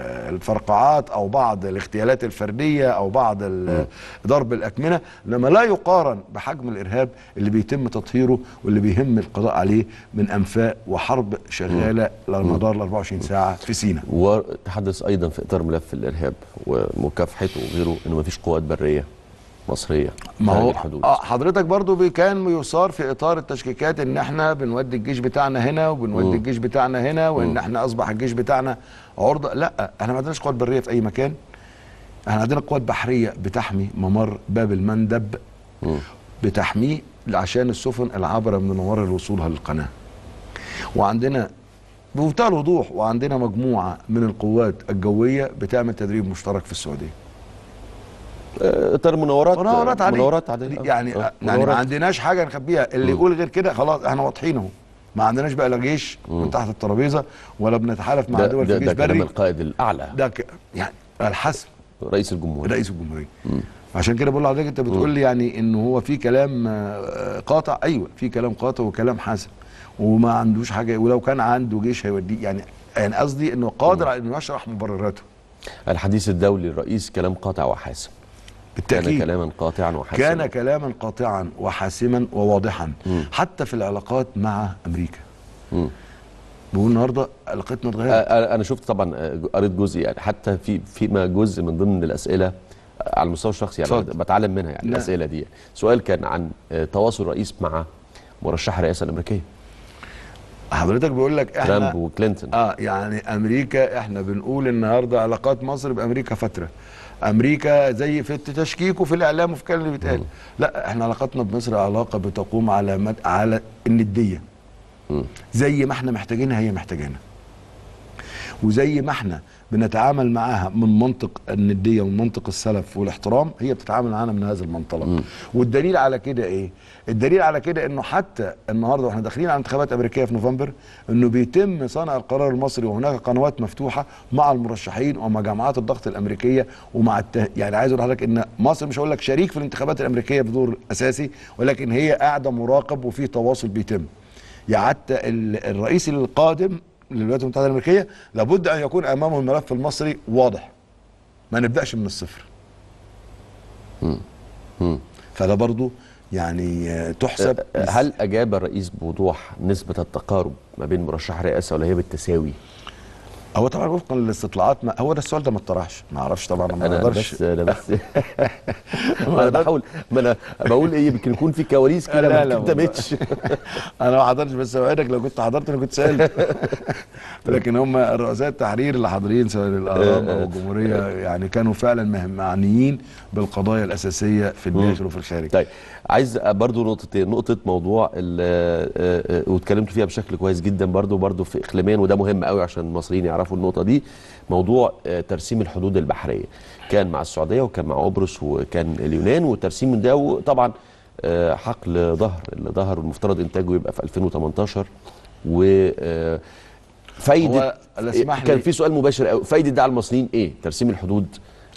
الفرقعات او بعض الاغتيالات الفرديه او بعض ال- ضرب الاكمنه انما لا يقارن بحجم الارهاب اللي بيتم تطهيره واللي بيهم القضاء عليه من انفاق وحرب شغاله على مدار ال 24 ساعه في سيناء وتحدث ايضا في اطار ملف الارهاب ومكافحته وغيره انه ما فيش قوات بريه مصريه ما خارج هو الحدود اه حضرتك برضو بي- كان يثار في اطار التشكيكات ان احنا بنودي الجيش بتاعنا هنا وبنودي الجيش بتاعنا هنا وان احنا اصبح الجيش بتاعنا عرضه لا احنا ما عندناش قوات بريه في اي مكان احنا عندنا قوات بحريه بتحمي ممر باب المندب مم. بتحميه عشان السفن العابره من ممر لوصولها للقناه وعندنا بمنتهى الوضوح وعندنا مجموعه من القوات الجويه بتعمل تدريب مشترك في السعوديه آه، اطار مناورات مناورات عادية مناورات عاديه آه. يعني آه، يعني ما مناورات. عندناش حاجه نخبيها اللي يقول غير كده خلاص احنا واضحين اهو ما عندناش بقى لا جيش من تحت الترابيزه ولا بنتحالف مع ده, دول ده, في ده جيش كلام بري القائد الاعلى ده ك... يعني الحسم رئيس الجمهوريه رئيس الجمهوريه عشان كده بقول لحضرتك انت بتقول لي يعني ان هو في كلام آه، قاطع ايوه في كلام قاطع وكلام حاسم وما عندوش حاجه ولو كان عنده جيش هيوديه يعني يعني قصدي انه قادر على انه يشرح مبرراته الحديث الدولي الرئيس كلام قاطع وحاسم كان بالتاكيد كلاما قاطعا وحاسما كان كلاما قاطعا وحاسما وواضحا حتى في العلاقات مع امريكا مم. بقول النهارده علاقتنا اتغيرت آه، انا شفت طبعا آه، قريت جزء يعني حتى في فيما جزء من ضمن الاسئله آه، على المستوى الشخصي يعني اتفضل. بتعلم منها يعني نعم. الاسئله دي سؤال كان عن آه، تواصل الرئيس مع مرشح الرئاسه الامريكيه حضرتك بيقول لك احنا ترامب وكلينتون اه يعني امريكا احنا بنقول النهارده علاقات مصر بامريكا فتره امريكا زي في التشكيك وفي الاعلام وفي كل اللي بيتقال لا احنا علاقتنا بمصر علاقه بتقوم على مد... على النديه مم. زي ما احنا محتاجينها هي محتاجانا وزي ما احنا بنتعامل معاها من منطق النديه ومن منطق السلف والاحترام هي بتتعامل معانا من هذا المنطلق والدليل على كده ايه الدليل على كده انه حتى النهارده واحنا داخلين على انتخابات امريكيه في نوفمبر انه بيتم صنع القرار المصري وهناك قنوات مفتوحه مع المرشحين ومع جماعات الضغط الامريكيه ومع الته... يعني عايز اقول لحضرتك ان مصر مش هقول لك شريك في الانتخابات الامريكيه بدور اساسي ولكن هي قاعده مراقب وفي تواصل بيتم يعني حتى ال- الرئيس القادم للولايات المتحده الامريكيه لابد ان يكون امامه الملف المصري واضح ما نبداش من الصفر مم. فده برضو يعني آه، تحسب آه، هل اجاب الرئيس بوضوح نسبه التقارب ما بين مرشح الرئاسه ولا هي بالتساوي هو طبعا وفقا للاستطلاعات ما هو ده السؤال ده ما اتطرحش ما اعرفش طبعا أنا ما انا اقدرش بس انا بس ما انا بحاول ما انا بقول ايه يمكن يكون في كواليس كده لا، ما لا انت والله. متش انا ما حضرتش بس اوعدك لو كنت حضرت انا كنت سالت لكن هم رؤساء التحرير اللي حاضرين سواء الاهرام او الجمهوريه يعني كانوا فعلا مهم- معنيين بالقضايا الاساسيه في الداخل وفي الخارج طيب عايز برضو نقطتين نقطه موضوع ال- آه، آه، واتكلمت فيها بشكل كويس جدا برضو برضو في اخليميا وده مهم قوي عشان المصريين يعرفوا النقطه دي موضوع آه، ترسيم الحدود البحريه كان مع السعوديه وكان مع قبرص وكان اليونان والترسيم ده وطبعا آه، حقل ظهر اللي ظهر المفترض انتاجه يبقى في 2018 و آه، فايده هو لا اسمح كان لي- في سؤال مباشر قوي فايده ده على المصريين ايه ترسيم الحدود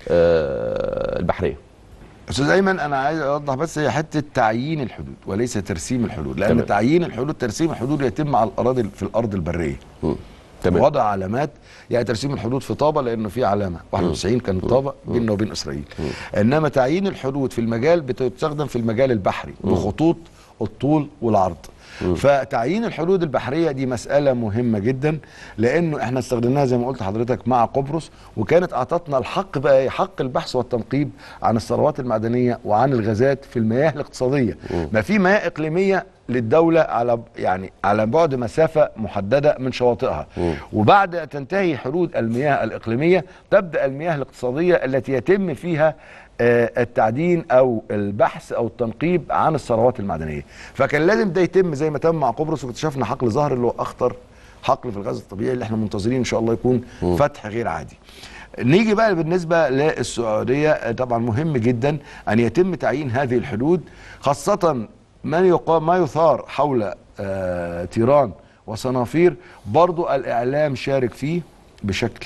آه، البحريه استاذ ايمن انا عايز اوضح بس هي حته تعيين الحدود وليس ترسيم الحدود لان تمام. تعيين الحدود ترسيم الحدود يتم على الاراضي في الارض البريه مم. تمام وضع علامات يعني ترسيم الحدود في طابه لانه في علامه 91 كانت طابه بيننا وبين اسرائيل انما تعيين الحدود في المجال بتستخدم في المجال البحري بخطوط الطول والعرض فتعيين الحدود البحريه دي مساله مهمه جدا لانه احنا استخدمناها زي ما قلت لحضرتك مع قبرص وكانت اعطتنا الحق بقى إيه؟ حق البحث والتنقيب عن الثروات المعدنيه وعن الغازات في المياه الاقتصاديه ما في مياه اقليميه للدوله على يعني على بعد مسافه محدده من شواطئها وبعد أن تنتهي حدود المياه الاقليميه تبدا المياه الاقتصاديه التي يتم فيها آه، التعدين او البحث او التنقيب عن الثروات المعدنيه فكان لازم ده يتم زي ما تم مع قبرص واكتشفنا حقل ظهر اللي هو اخطر حقل في الغاز الطبيعي اللي احنا منتظرين ان شاء الله يكون فتح غير عادي نيجي بقى بالنسبه للسعوديه آه، طبعا مهم جدا ان يتم تعيين هذه الحدود خاصه ما يقام ما يثار حول آه، تيران وصنافير برضو الاعلام شارك فيه بشكل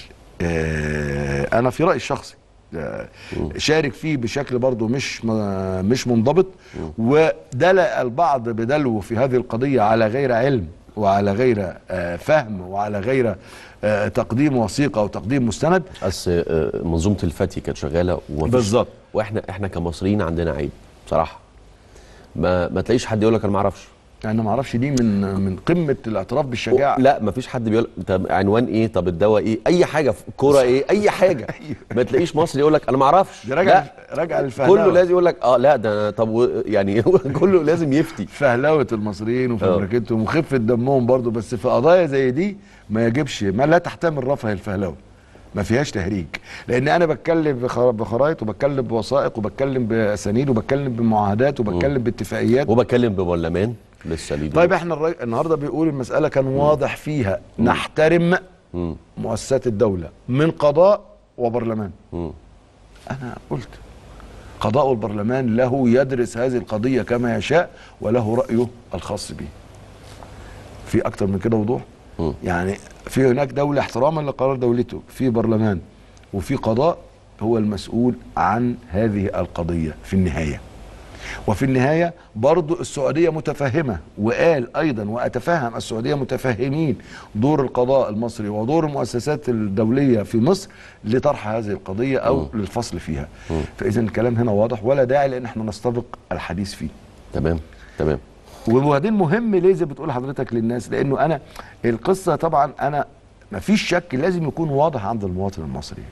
آه، انا في رايي الشخصي آه، شارك فيه بشكل برضه مش م- مش منضبط ودلأ البعض بدلو في هذه القضية على غير علم وعلى غير آه، فهم وعلى غير آه، تقديم وثيقة أو تقديم مستند بس آه، منظومه الفتي كانت شغاله ومفيش- بالظبط. واحنا احنا كمصريين عندنا عيب بصراحه ما ما تلاقيش حد يقول لك انا ما اعرفش أنا ما أعرفش دي من من قمة الاعتراف بالشجاعة لا ما فيش حد بيقول طب عنوان ايه طب الدواء ايه اي حاجه في كوره ايه اي حاجه ما تلاقيش مصري يقول لك انا ما اعرفش دي راجع لا راجع للفهلاوة كله لازم يقول لك اه لا ده أنا- طب و- يعني كله لازم يفتي فهلاوة المصريين وفي آه. مملكتهم وخفة دمهم برضو بس في قضايا زي دي ما يجبش ما لا تحتمل رفع الفهلاوة ما فيهاش تهريج لان انا بتكلم بخر- بخرايط وبتكلم بوثائق وبتكلم باسانيد وبتكلم بمعاهدات وبتكلم باتفاقيات وبكلم ببرلمان لسه ليه طيب احنا الراي... النهارده بيقول المساله كان واضح فيها نحترم مم. مؤسسات الدوله من قضاء وبرلمان مم. انا قلت قضاء والبرلمان له يدرس هذه القضيه كما يشاء وله رايه الخاص به في اكتر من كده وضوح مم. يعني في هناك دوله احتراما لقرار دولته في برلمان وفي قضاء هو المسؤول عن هذه القضيه في النهايه وفي النهاية برضو السعودية متفهمة وقال أيضا وأتفهم السعودية متفهمين دور القضاء المصري ودور المؤسسات الدولية في مصر لطرح هذه القضية أو للفصل فيها فإذا الكلام هنا واضح ولا داعي لأن احنا نستبق الحديث فيه تمام تمام وبعدين مهم ليه زي بتقول حضرتك للناس لأنه أنا القصة طبعا أنا مفيش شك لازم يكون واضح عند المواطن المصري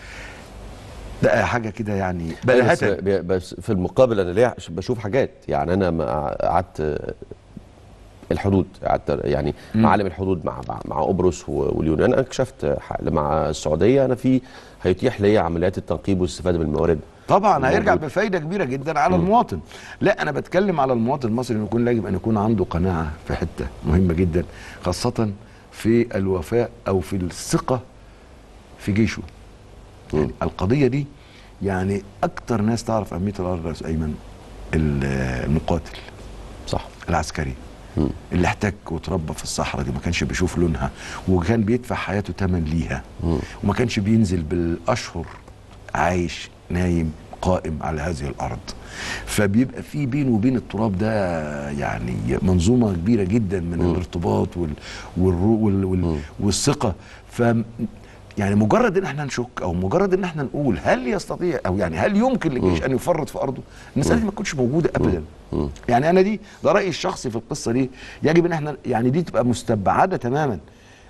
ده حاجة كده يعني بس, بلاهة بس في المقابل انا ليه بشوف حاجات يعني انا ما قعدت آه، الحدود قعدت يعني معالم الحدود مع مع, مع قبرص و- واليونان انا اكتشفت ح- مع السعوديه انا في هيتيح لي عمليات التنقيب والاستفاده من الموارد طبعا هيرجع موجود. بفايده كبيره جدا على المواطن لا انا بتكلم على المواطن المصري انه يكون يجب ان يكون عنده قناعه في حته مهمه جدا خاصه في الوفاء او في الثقه في جيشه يعني القضيه دي يعني اكتر ناس تعرف اهميه الارض يا أستاذ ايمن ال- المقاتل صح العسكري اللي احتك وتربى في الصحراء دي ما كانش بيشوف لونها وكان بيدفع حياته ثمن ليها وما كانش بينزل بالاشهر عايش نايم قائم على هذه الارض فبيبقى في بينه وبين التراب ده يعني منظومه كبيره جدا من الارتباط وال والرو وال وال والثقه ف يعني مجرد ان احنا نشك او مجرد ان احنا نقول هل يستطيع او يعني هل يمكن للجيش ان يفرط في ارضه المساله دي ما تكونش موجوده ابدا يعني انا دي ده رايي الشخصي في القصه دي يجب ان احنا يعني دي تبقى مستبعده تماما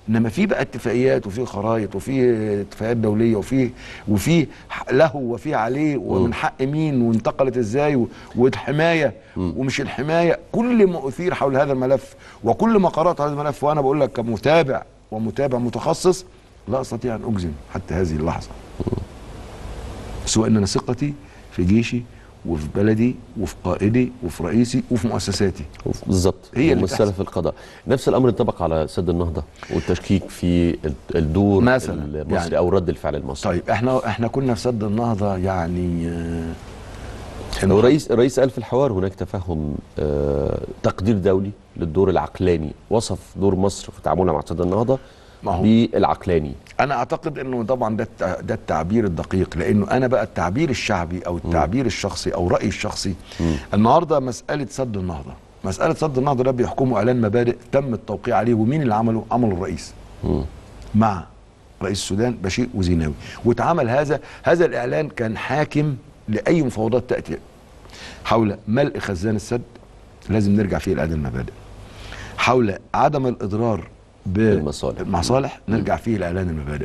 انما في بقى اتفاقيات وفي خرايط وفي اتفاقيات دوليه وفي وفي ح- له وفي عليه ومن حق مين وانتقلت ازاي و- والحمايه ومش الحمايه كل ما اثير حول هذا الملف وكل ما قرات هذا الملف وانا بقول لك كمتابع ومتابع متخصص لا استطيع ان اجزم حتى هذه اللحظه سواء ان انا ثقتي في جيشي وفي بلدي وفي قائدي وفي رئيسي وفي مؤسساتي بالظبط هي اللي ممثله تحصل. في القضاء نفس الامر ينطبق على سد النهضه والتشكيك في ال- الدور مثلاً، المصري يعني. او رد الفعل المصري طيب احنا احنا كنا في سد النهضه يعني آه، هو الرئيس الرئيس قال في الحوار هناك تفهم آه تقدير دولي للدور العقلاني وصف دور مصر في تعاملها مع سد النهضه ما هو- بالعقلاني انا اعتقد انه طبعا ده التع- ده التعبير الدقيق لانه انا بقى التعبير الشعبي او التعبير الشخصي او رايي الشخصي النهارده مساله سد النهضه مساله سد النهضه ده بيحكمه اعلان مبادئ تم التوقيع عليه ومين اللي عمله عمله الرئيس مم. مع رئيس السودان بشير وزيناوي واتعمل هذا هذا الاعلان كان حاكم لاي مفاوضات تاتي حول ملء خزان السد لازم نرجع فيه لاعلان المبادئ حول عدم الاضرار بالمصالح. بالمصالح نرجع فيه لاعلان المبادئ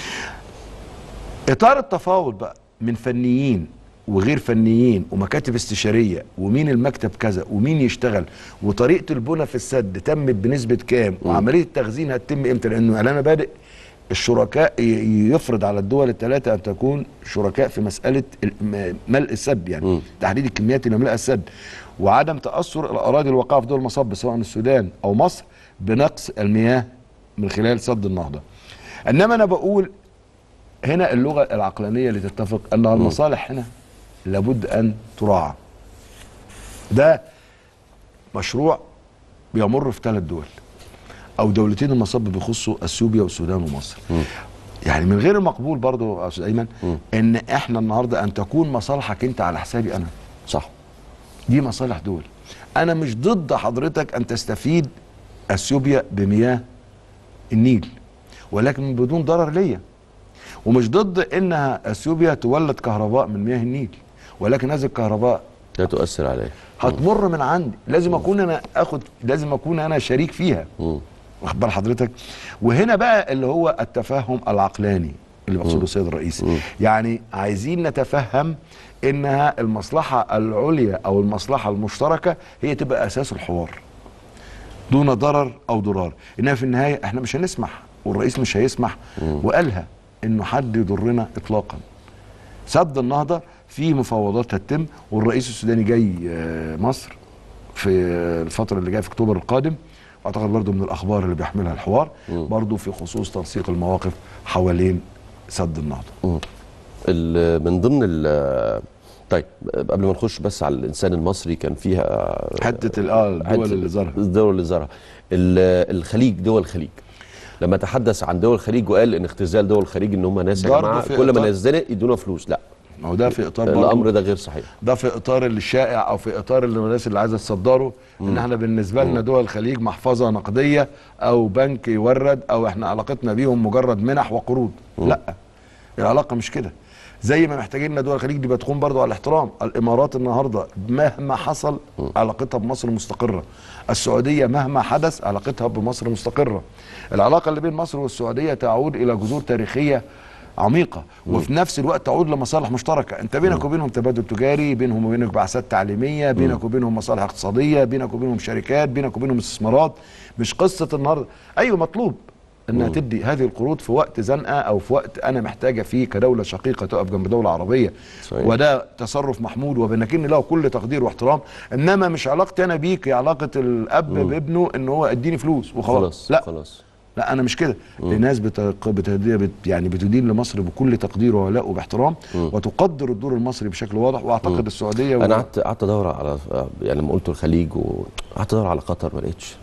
اطار التفاوض بقى من فنيين وغير فنيين ومكاتب استشاريه ومين المكتب كذا ومين يشتغل وطريقه البنى في السد تمت بنسبه كام وعمليه التخزين هتتم امتى لانه اعلان مبادئ الشركاء ي- يفرض على الدول الثلاثه ان تكون شركاء في مساله ال- م- ملء السد يعني مم. تحديد الكميات اللي ملء السد وعدم تاثر الاراضي الواقعه في دول المصب سواء السودان او مصر بنقص المياه من خلال سد النهضه انما انا بقول هنا اللغه العقلانيه اللي تتفق ان المصالح هنا لابد ان تراعى ده مشروع بيمر في ثلاث دول او دولتين المصب بيخصوا اثيوبيا والسودان ومصر يعني من غير المقبول برضو يا استاذ ايمن ان احنا النهارده ان تكون مصالحك انت على حسابي انا صح دي مصالح دول انا مش ضد حضرتك ان تستفيد اثيوبيا بمياه النيل ولكن بدون ضرر ليا ومش ضد انها اثيوبيا تولد كهرباء من مياه النيل ولكن هذه الكهرباء لا تؤثر عليه هتمر من عندي لازم اكون انا اخد لازم اكون انا شريك فيها مم. واخد بال حضرتك وهنا بقى اللي هو التفهم العقلاني اللي بيقصده السيد الرئيس يعني عايزين نتفهم انها المصلحه العليا او المصلحه المشتركه هي تبقى اساس الحوار دون ضرر او ضرار انها في النهايه احنا مش هنسمح والرئيس مش هيسمح وقالها انه حد يضرنا اطلاقا سد النهضه في مفاوضات هتتم والرئيس السوداني جاي آه، مصر في الفتره اللي جايه في اكتوبر القادم اعتقد برضو من الاخبار اللي بيحملها الحوار برضو في خصوص تنسيق المواقف حوالين سد النهضه مم. ال- من ضمن ال طيب قبل ما نخش بس على الانسان المصري كان فيها حته ال- اه الدول حتة اللي ظهرت الدول اللي ظهرها ال- الخليج دول الخليج لما تحدث عن دول الخليج وقال ان اختزال دول الخليج ان هم ناس يا برضه جماعه في كل ما إطار- نزنق يدونا فلوس لا ما هو ده في اطار برضو الامر ده غير صحيح ده في اطار الشائع او في اطار اللي الناس اللي عايزه تصدره ان احنا بالنسبه لنا دول الخليج محفظه نقديه او بنك يورد او احنا علاقتنا بيهم مجرد منح وقروض لا العلاقه مش كده زي ما محتاجين ان دول الخليج دي بتكون برضو على الاحترام الامارات النهارده مهما حصل علاقتها بمصر مستقره السعوديه مهما حدث علاقتها بمصر مستقره العلاقه اللي بين مصر والسعوديه تعود الى جذور تاريخيه عميقه وفي نفس الوقت تعود لمصالح مشتركه انت بينك وبينهم تبادل تجاري بينهم وبينك بعثات تعليميه بينك وبينهم مصالح اقتصاديه بينك وبينهم شركات بينك وبينهم استثمارات مش قصه النهارده ايوه مطلوب انها تدي هذه القروض في وقت زنقه او في وقت انا محتاجه فيه كدوله شقيقه تقف جنب دوله عربيه صحيح. وده تصرف محمود وبنكن له كل تقدير واحترام انما مش علاقتي انا بيك هي علاقه الاب بابنه ان هو اديني فلوس وخلاص خلاص لا خلاص لا انا مش كده الناس بتق... بتهدي بت... يعني بتدين لمصر بكل تقدير وولاء وباحترام وتقدر الدور المصري بشكل واضح واعتقد السعوديه انا و... قعدت قعدت ادور على يعني لما قلت الخليج وقعدت ادور على قطر ما لقيتش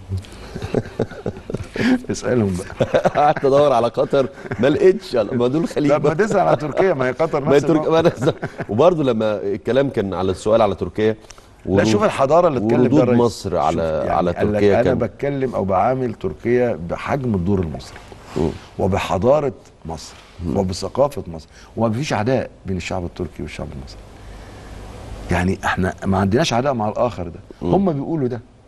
اسالهم بقى قعدت ادور على قطر ما لقيتش ما دول الخليج طب ما بقى. تسال على تركيا ما هي قطر ما نفس ترك... الموضوع. ما أنا- وبرضه لما الكلام كان على السؤال على تركيا لا ورود- شوف الحضاره اللي اتكلم وردود بيها الرئيس. مصر على شوف، يعني على قال لك تركيا انا كان بتكلم او بعامل تركيا بحجم الدور المصري وبحضاره مصر وبثقافه مصر ومفيش عداء بين الشعب التركي والشعب المصري يعني احنا ما عندناش عداء مع الاخر ده هم بيقولوا ده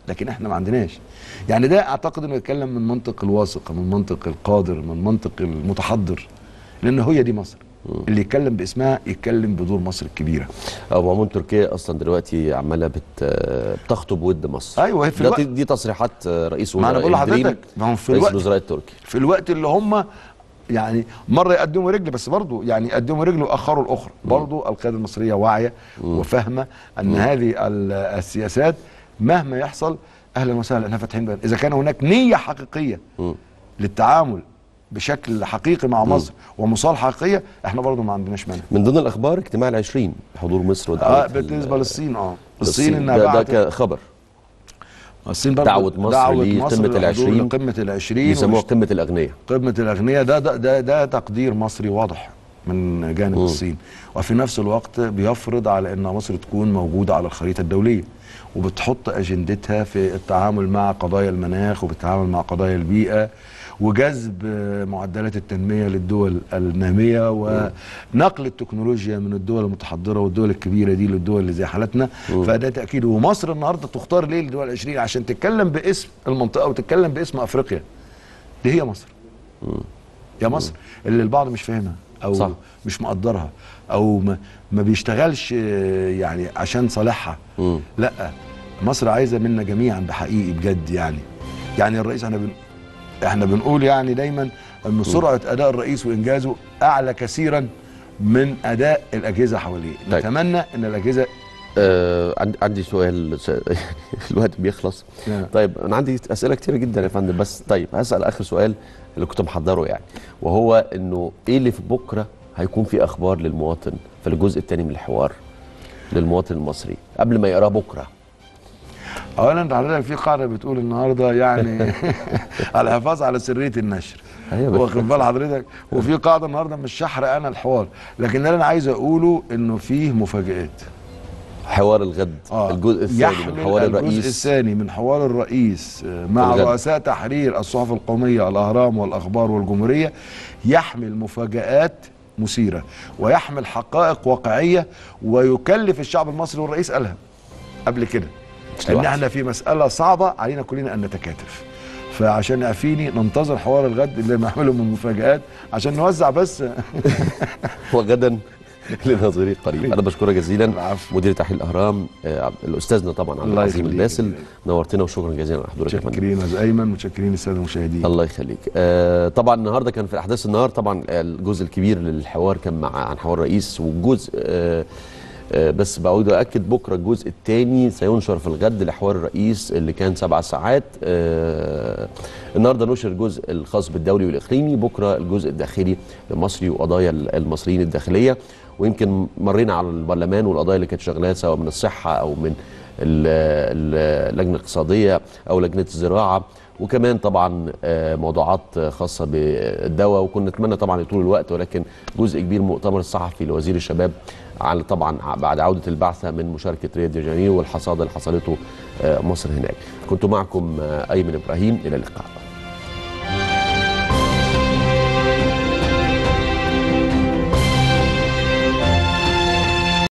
لكن احنا ما عندناش يعني ده اعتقد انه يتكلم من منطق الواثق من منطق القادر من منطق المتحضر لان هي دي مصر اللي يتكلم باسمها يتكلم بدور مصر الكبيره او عموما تركيا اصلا دلوقتي عماله بت بتخطب ود مصر ايوه هي في ده الوقت دي تصريحات رئيس ما وزراء انا بقول الدريم، لحضرتك ما هم في رئيس الوقت الوزراء التركي في الوقت اللي هم يعني مره يقدموا رجل بس برضه يعني يقدموا رجل واخروا الاخرى برضه القياده المصريه واعيه وفاهمه ان هذه ال- السياسات مهما يحصل اهلا وسهلا احنا فاتحين بلد اذا كان هناك نيه حقيقيه مم. للتعامل بشكل حقيقي مع مصر ومصالحه حقيقيه احنا برضه ما عندناش مانع من ضمن الاخبار اجتماع العشرين حضور مصر اه ودعوة بالنسبه ال- للصين اه الصين الصين انها ده, ده بعتت كخبر الصين برضه دعوة مصر لقمة العشرين. قمه العشرين بيسموها ومش- قمه الاغنياء قمة الأغنياء ده ده ده, ده تقدير مصري واضح من جانب مم. الصين وفي نفس الوقت بيفرض على أن مصر تكون موجودة على الخريطة الدولية وبتحط أجندتها في التعامل مع قضايا المناخ وبالتعامل مع قضايا البيئة وجذب معدلات التنمية للدول النامية ونقل التكنولوجيا من الدول المتحضرة والدول الكبيرة دي للدول اللي زي حالتنا فده تأكيد ومصر النهاردة تختار ليه لدول العشرين عشان تتكلم باسم المنطقة وتتكلم باسم أفريقيا دي هي مصر يا مصر اللي البعض مش فاهمها او صح. صح. مش مقدرها او ما, ما بيشتغلش آه، يعني عشان صالحها مم. لا مصر عايزه منا جميعا بحقيقي بجد يعني يعني الرئيس احنا بن احنا بنقول يعني دايما ان سرعه اداء الرئيس وانجازه اعلى كثيرا من اداء الاجهزه حواليه طيب. نتمنى ان الاجهزه آه عندي عندي سؤال س- الوقت بيخلص نعم. طيب انا عندي اسئله كتيره جدا يا فندم بس طيب هسال اخر سؤال اللي كنت محضره يعني وهو انه ايه اللي في بكره هيكون في اخبار للمواطن في الجزء الثاني من الحوار للمواطن المصري قبل ما يقراه بكره اولا حضرتك في قاعده بتقول النهارده يعني الحفاظ على سريه النشر أيوة. واخد بال حضرتك وفي قاعده النهارده مش هحرق انا الحوار لكن اللي انا عايز اقوله انه فيه مفاجات حوار الغد الجزء الثاني يحمل من حوار الجزء الرئيس الثاني من حوار الرئيس آه، مع الغد. رؤساء تحرير الصحف القوميه الاهرام والاخبار والجمهوريه يحمل مفاجات مثيره ويحمل حقائق واقعيه ويكلف الشعب المصري والرئيس قالها قبل كده مش ان لوحدي. احنا في مساله صعبه علينا كلنا ان نتكاتف فعشان يعفيني ننتظر حوار الغد اللي نعمله من مفاجآت عشان نوزع بس وغدا لنظري قريب انا بشكرك جزيلا العفو. مدير تحرير الاهرام آه، الاستاذنا طبعا عبد الله العظيم يخليك. الباسل نورتنا وشكرا جزيلا على حضورك يا فندم متشكرين يا أستاذ ايمن متشكرين الساده المشاهدين الله يخليك آه طبعا النهارده كان في احداث النهار طبعا الجزء الكبير للحوار كان مع عن حوار الرئيس والجزء آه آه بس بعود اكد بكره الجزء الثاني سينشر في الغد لحوار الرئيس اللي كان سبع ساعات آه النهارده نشر الجزء الخاص بالدولي والاقليمي بكره الجزء الداخلي المصري وقضايا المصريين الداخليه ويمكن مرينا على البرلمان والقضايا اللي كانت شغاله سواء من الصحه او من ال- ال- اللجنه الاقتصاديه او لجنه الزراعه وكمان طبعا آه، موضوعات خاصه بالدواء وكنا نتمنى طبعا طول الوقت ولكن جزء كبير من المؤتمر الصحفي لوزير الشباب على طبعا بعد عوده البعثه من مشاركه ريو دي جانيرو والحصاد اللي حصلته آه، مصر هناك كنت معكم آه، ايمن ابراهيم الى اللقاء